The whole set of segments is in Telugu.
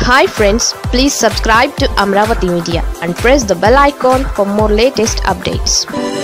hi friends please subscribe to Amaravati media and press the bell icon for more latest updates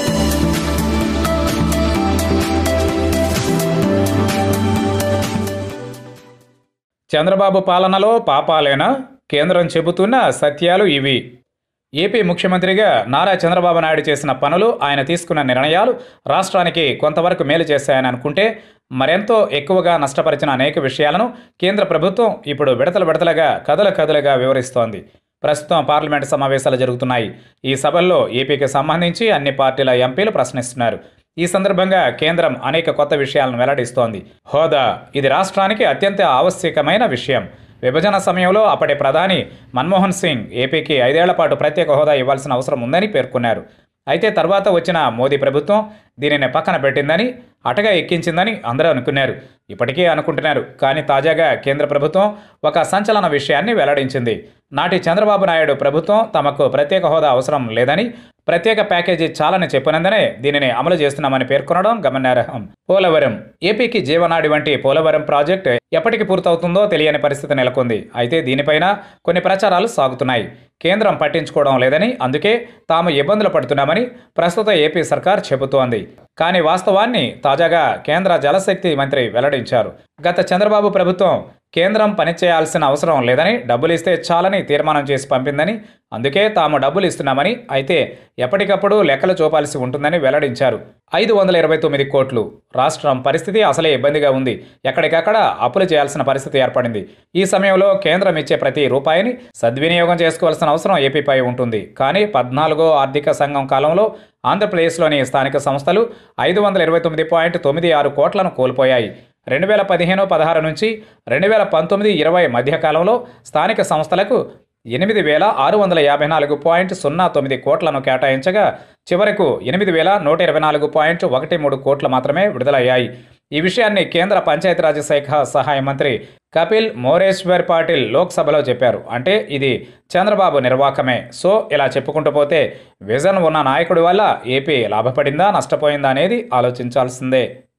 Chandrababu పాలనలో పాపాలేనా కేంద్రం చెబుతున్న సత్యాలు ఇవి ఏపీ ముఖ్యమంత్రిగా నారా చంద్రబాబు నాయుడు చేసిన పనులు ఆయన తీసుకున్న నిర్ణయాలు రాష్ట్రానికి కొంతవరకు మేలు చేశాయని అనుకుంటే మరెంతో ఎక్కువగా నష్టపరిచిన అనేక విషయాలను కేంద్ర ప్రభుత్వం ఇప్పుడు విడతలు విడతలుగా కథల కథలుగా వివరిస్తోంది ప్రస్తుతం పార్లమెంటు సమావేశాలు జరుగుతున్నాయి ఈ సభల్లో ఏపీకి సంబంధించి అన్ని పార్టీల ఎంపీలు ప్రశ్నిస్తున్నారు ఈ సందర్భంగా కేంద్రం అనేక కొత్త విషయాలను వెల్లడిస్తోంది హోదా ఇది రాష్ట్రానికి అత్యంత ఆవశ్యకమైన విషయం విభజన సమయంలో అప్పటి ప్రధాని మన్మోహన్ సింగ్ ఏపీకి ఐదేళ్ల పాటు ప్రత్యేక హోదా ఇవ్వాల్సిన అవసరం ఉందని పేర్కొన్నారు అయితే తర్వాత వచ్చిన మోదీ ప్రభుత్వం దీనిని పక్కన పెట్టిందని అటగా ఎక్కించిందని అందరూ అనుకున్నారు ఇప్పటికీ అనుకుంటున్నారు కానీ తాజాగా కేంద్ర ప్రభుత్వం ఒక సంచలన విషయాన్ని వెల్లడించింది నాటి చంద్రబాబు నాయుడు ప్రభుత్వం తమకు ప్రత్యేక హోదా అవసరం లేదని ప్రత్యేక ప్యాకేజీ చాలని చెప్పినందునే దీనిని అమలు చేస్తున్నామని పేర్కొనడం గమనార్హం పోలవరం ఏపీకి జీవనాడి వంటి పోలవరం ప్రాజెక్టు ఎప్పటికి పూర్తవుతుందో తెలియని పరిస్థితి నెలకొంది అయితే దీనిపైన కొన్ని ప్రచారాలు సాగుతున్నాయి కేంద్రం పట్టించుకోవడం లేదని అందుకే తాము ఇబ్బందులు పడుతున్నామని ప్రస్తుత ఏపీ సర్కార్ చెబుతోంది కానీ వాస్తవాన్ని తాజాగా కేంద్ర జలశక్తి మంత్రి వెల్లడించారు గత చంద్రబాబు ప్రభుత్వం కేంద్రం పనిచేయాల్సిన అవసరం లేదని డబ్బులు ఇస్తే చాలని తీర్మానం చేసి పంపిందని అందుకే తాము డబ్బులు ఇస్తున్నామని అయితే ఎప్పటికప్పుడు లెక్కలు చూపాల్సి ఉంటుందని వెల్లడించారు ఐదు వందల ఇరవై తొమ్మిది కోట్లు రాష్ట్రం పరిస్థితి అసలే ఇబ్బందిగా ఉంది ఎక్కడికక్కడ అప్పులు చేయాల్సిన పరిస్థితి ఏర్పడింది ఈ సమయంలో కేంద్రం ఇచ్చే ప్రతి రూపాయిని సద్వినియోగం చేసుకోవాల్సిన అవసరం ఏపీపై ఉంటుంది కానీ పద్నాలుగో ఆర్థిక సంఘం కాలంలో ఆంధ్రప్రదేశ్లోని స్థానిక సంస్థలు ఐదు వందల ఇరవై తొమ్మిది పాయింట్ తొమ్మిది ఆరు కోట్లను కోల్పోయాయి రెండు వేల పదిహేను పదహారు నుంచి రెండు వేల పంతొమ్మిది ఇరవై మధ్యకాలంలో స్థానిక సంస్థలకు ఎనిమిది వేల ఆరు వందల యాభై నాలుగు పాయింట్ సున్నా తొమ్మిది కోట్లను కేటాయించగా చివరకు ఎనిమిది వేల నూట ఇరవై నాలుగు పాయింట్ ఒకటి మూడు కోట్లు మాత్రమే విడుదలయ్యాయి ఈ విషయాన్ని కేంద్ర పంచాయతీరాజ్ శాఖ సహాయ మంత్రి కపిల్ మోరేశ్వర్ పాటిల్ లోక్సభలో చెప్పారు అంటే ఇది చంద్రబాబు నిర్వాకమే సో ఇలా చెప్పుకుంటూ పోతే విజన్ ఉన్న నాయకుడి వల్ల ఏపీ లాభపడిందా నష్టపోయిందా అనేది ఆలోచించాల్సిందే